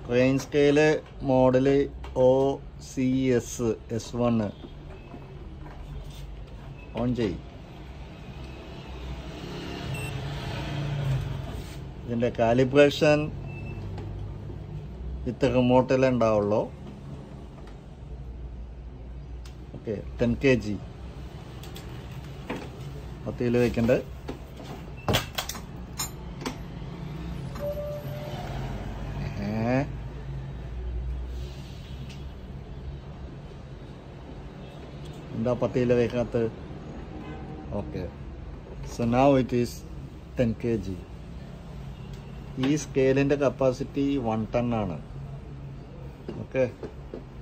crane scale model O C S S one on ചെയ് ഇതിൻ്റെ calibration with റിമോട്ടിലേ ഉണ്ടാവുള്ളൂ ഓക്കെ ടെൻ കെ ജി പത്തിയിൽ വെക്കണ്ട് ഏ എന്താ പത്തിയിൽ വെക്കാത്ത okay so now it is ten K G ഈ സ്കെയിലിൻ്റെ കപ്പാസിറ്റി വൺ ടൺ ആണ് ഓക്കെ